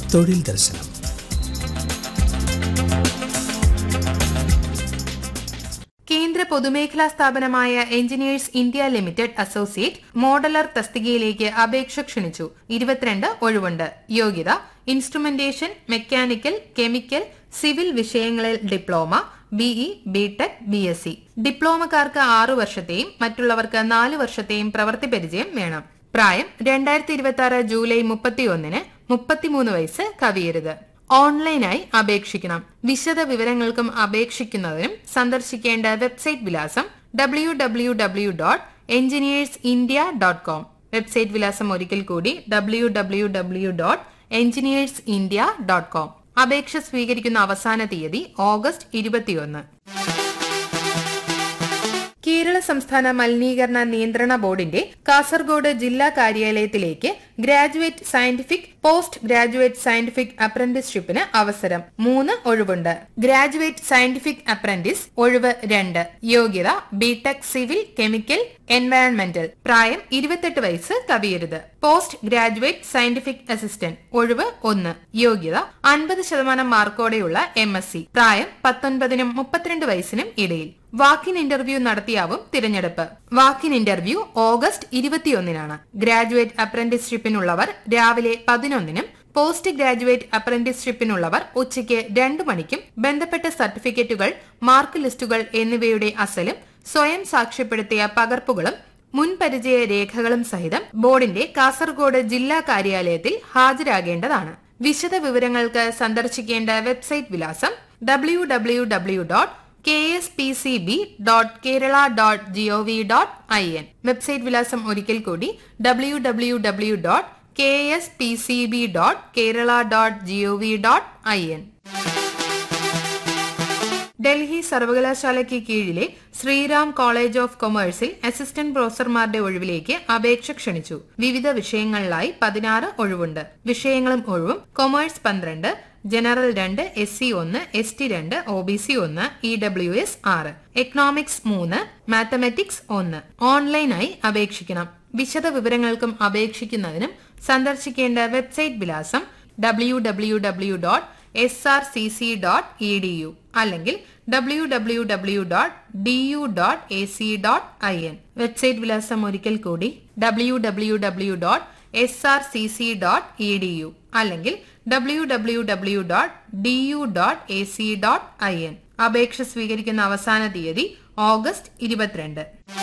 തൊഴിൽ ദർശനം കേന്ദ്ര പൊതുമേഖലാ സ്ഥാപനമായ engineers India limited associate modeller തസ്തികയിലേക്ക് അപേക്ഷ ക്ഷണിച്ചു ഇരുപത്തിരണ്ട് ഒഴിവുണ്ട് യോഗ്യത ഇൻസ്ട്രുമെന്റേഷൻ മെക്കാനിക്കൽ കെമിക്കൽ സിവിൽ വിഷയങ്ങളിൽ diploma BE BTech B S C ഡിപ്ലോമക്കാർക്ക് ആറു വർഷത്തെയും മറ്റുള്ളവർക്ക് നാല് വർഷത്തെയും പ്രവൃത്തി പരിചയം വേണം പ്രായം രണ്ടായിരത്തി ഇരുപത്തി ആറ് ജൂലൈ മുപ്പത്തിയൊന്നിന് മുപ്പത്തിമൂന്ന് വയസ്സ് കവിയരുത് ഓൺലൈനായി അപേക്ഷിക്കണം വിശദ വിവരങ്ങൾക്കും അപേക്ഷിക്കുന്നതിനും സന്ദർശിക്കേണ്ട വെബ്സൈറ്റ് വിലാസം W W W dot engineers India dot com website വിലാസം ഒരിക്കൽ കൂടി W W W dot engineers India dot com അപേക്ഷ സ്വീകരിക്കുന്ന അവസാന തീയതി ഓഗസ്റ്റ് ഇരുപത്തിയൊന്ന് കേരള സംസ്ഥാന മലിനീകരണ നിയന്ത്രണ ബോർഡിന്റെ കാസർഗോഡ് ജില്ലാ കാര്യാലയത്തിലേക്ക് graduate scientific post graduate scientific അപ്രന്റീസ്ഷിപ്പിന് അവസരം മൂന്ന് ഒഴിവുണ്ട് ഗ്രാജുവേറ്റ് സയന്റിഫിക് അപ്രന്റീസ് ഒഴിവ് രണ്ട് യോഗ്യത ബിടെക് സിവിൽ കെമിക്കൽ എൻവയൺമെന്റൽ പ്രായം ഇരുപത്തെട്ട് വയസ്സ് കവിയരുത് പോസ്റ്റ് ഗ്രാജുവേറ്റ് സയന്റിഫിക് അസിസ്റ്റന്റ് ഒഴിവ് ഒന്ന് യോഗ്യത അൻപത് ശതമാനം മാർക്കോടെയുള്ള എം എസ് സി പ്രായം പത്തൊൻപതിനും മുപ്പത്തിരണ്ട് വയസ്സിനും ഇടയിൽ വാക്കിൻ ഇന്റർവ്യൂ നടത്തിയാവും തിരഞ്ഞെടുപ്പ് വാക്കിൻ ഇന്റർവ്യൂ ഓഗസ്റ്റ് ഇരുപത്തിയൊന്നിനാണ് ഗ്രാജുവേറ്റ് അപ്രന്റീസ്ഷിപ്പിനുള്ളവർ രാവിലെ പതിനൊന്നിനും പോസ്റ്റ് ഗ്രാജുവേറ്റ് അപ്രന്റീസ്ഷിപ്പിനുള്ളവർ ഉച്ചയ്ക്ക് രണ്ടു മണിക്കും ബന്ധപ്പെട്ട സർട്ടിഫിക്കറ്റുകൾ മാർക്ക് ലിസ്റ്റുകൾ എന്നിവയുടെ അസലും സ്വയം സാക്ഷ്യപ്പെടുത്തിയ പകർപ്പുകളും മുൻപരിചയ രേഖകളും സഹിതം ബോർഡിന്റെ കാസർഗോഡ് ജില്ലാ കാര്യാലയത്തിൽ ഹാജരാകേണ്ടതാണ് വിശദ വിവരങ്ങൾക്ക് സന്ദർശിക്കേണ്ട വെബ്സൈറ്റ് വിലാസം W W W dot K S P C B dot Kerala dot GOV dot I N website വിലാസം ഒരിക്കൽ കൂടി W W W dot K S P C B dot Kerala dot GOV dot I N Delhi സർവകലാശാലയ്ക്ക് കീഴിലെ Shriram college of കൊമേഴ്സിൽ assistant പ്രൊഫസർമാരുടെ ഒഴിവിലേക്ക് അപേക്ഷ ക്ഷണിച്ചു വിവിധ വിഷയങ്ങളിലായി പതിനാറ് ഒഴിവുണ്ട് വിഷയങ്ങളും ഒഴിവും കൊമേഴ്സ് പന്ത്രണ്ട് ജനറൽ രണ്ട് എസ് സി ഒന്ന് എസ് ടി രണ്ട് ഒ ബി സി ഒന്ന് ഇ ഡബ്ല്യു എസ് ആറ് എക്കണോമിക്സ് മൂന്ന് മാത്തമാറ്റിക്സ് ഒന്ന് ഓൺലൈനായി അപേക്ഷിക്കണം വിശദ വിവരങ്ങൾക്കും അപേക്ഷിക്കുന്നതിനും സന്ദർശിക്കേണ്ട വെബ്സൈറ്റ് വിലാസം W W W dot S R C C dot E D U അല്ലെങ്കിൽ W W W dot D U dot A C dot I N website വിലാസം ഒരിക്കൽ കൂടി W W W dot S R C C dot E D U അല്ലെങ്കിൽ W W W dot D U dot A C dot I N അപേക്ഷ സ്വീകരിക്കുന്ന അവസാന തീയതി August ഇരുപത്തിരണ്ട്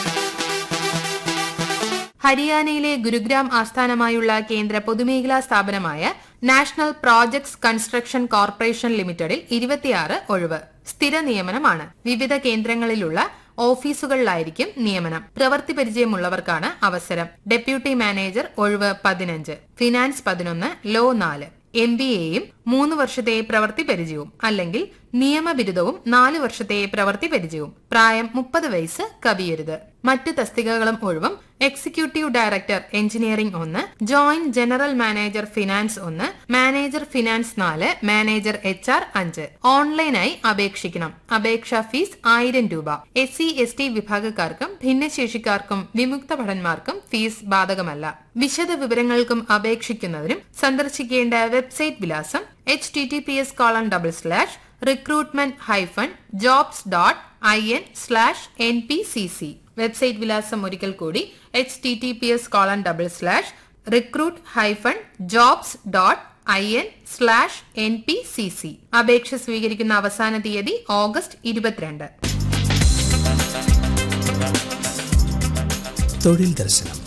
ഹരിയാനയിലെ ഗുരുഗ്രാം ആസ്ഥാനമായുള്ള കേന്ദ്ര പൊതുമേഖലാ സ്ഥാപനമായ നാഷണൽ പ്രോജക്ട്സ് കൺസ്ട്രക്ഷൻ കോർപ്പറേഷൻ ലിമിറ്റഡിൽ ഇരുപത്തിയാറ് ഒഴിവ് സ്ഥിര നിയമനമാണ് വിവിധ കേന്ദ്രങ്ങളിലുള്ള ഓഫീസുകളിലായിരിക്കും നിയമനം പ്രവൃത്തി പരിചയമുള്ളവർക്കാണ് അവസരം ഡെപ്യൂട്ടി മാനേജർ ഒഴിവ് പതിനഞ്ച് ഫിനാൻസ് പതിനൊന്ന് ലോ നാല് എം ബി എയും മൂന്ന് വർഷത്തെ പ്രവൃത്തി പരിചയവും അല്ലെങ്കിൽ നിയമബിരുദവും നാല് വർഷത്തെ പ്രവൃത്തി പരിചയവും പ്രായം മുപ്പത് വയസ്സ് കവിയരുത് മറ്റ് തസ്തികകളും ഒഴിവും എക്സിക്യൂട്ടീവ് ഡയറക്ടർ എഞ്ചിനീയറിംഗ് ഒന്ന് ജോയിന്റ് ജനറൽ മാനേജർ ഫിനാൻസ് ഒന്ന് മാനേജർ ഫിനാൻസ് നാല് മാനേജർ എച്ച് ആർ അഞ്ച് ഓൺലൈനായി അപേക്ഷിക്കണം അപേക്ഷാ ഫീസ് ആയിരം രൂപ എസ് സി എസ് ടി വിഭാഗക്കാർക്കും ഭിന്നശേഷിക്കാർക്കും വിമുക്ത ഭടന്മാർക്കും ഫീസ് ബാധകമല്ല വിശദ വിവരങ്ങൾക്കും അപേക്ഷിക്കുന്നതിനും സന്ദർശിക്കേണ്ട വെബ്സൈറ്റ് വിലാസം H T T P S colon double slash recruitment hyphen jobs dot I N slash N P C C website വിലാസം ഒരിക്കൽ കൂടി H T T P S colon double slash recruit hyphen jobs dot I N slash N P C C അപേക്ഷ സ്വീകരിക്കുന്ന അവസാന തീയതി August ഇരുപത്തിരണ്ട് തൊഴിൽ ദർശനം